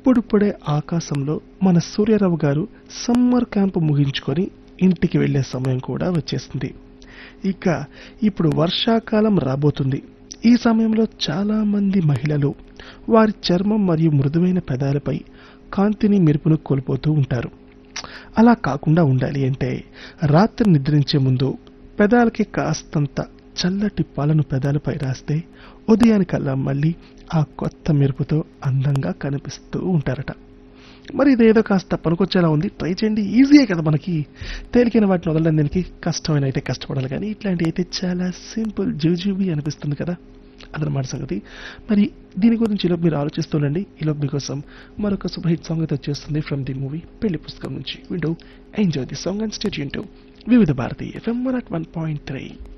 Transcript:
ఇప్పుడిప్పుడే ఆకాశంలో మన సూర్యారావు గారు సమ్మర్ క్యాంప్ ముగించుకొని ఇంటికి వెళ్ళే సమయం కూడా వచ్చేసింది ఇక ఇప్పుడు వర్షాకాలం రాబోతుంది ఈ సమయంలో చాలా మంది మహిళలు వారి చర్మం మరియు మృదువైన పెదాలపై కాంతిని మెరుపును కోల్పోతూ ఉంటారు అలా కాకుండా ఉండాలి అంటే రాత్రి నిద్రించే ముందు పెదాలకి కాస్తంత చల్లటి పాలను పెదాలపై రాస్తే ఉదయానికల్లా మళ్ళీ ఆ కొత్త మెరుపుతో అందంగా కనిపిస్తూ ఉంటారట మరి ఇదేదో కాస్త పనికొచ్చేలా ఉంది ట్రై చేయండి ఈజీయే కదా మనకి తేలికైన వాటిని వదలడం దానికి కష్టమైన అయితే కష్టపడాలి కానీ ఇట్లాంటివి అయితే చాలా సింపుల్ జూజూబీ అనిపిస్తుంది కదా అదనమాట సంగతి మరి దీని గురించి ఈలోపు మీరు ఆలోచిస్తుండండి ఈలోపు మీకోసం మరొక సూపర్ హిట్ సాంగ్ అయితే వచ్చేస్తుంది ఫ్రమ్ ది మూవీ పెళ్లి పుస్తకం నుంచి వింటూ enjoy the song and state Vividh Bharati FM one at one point three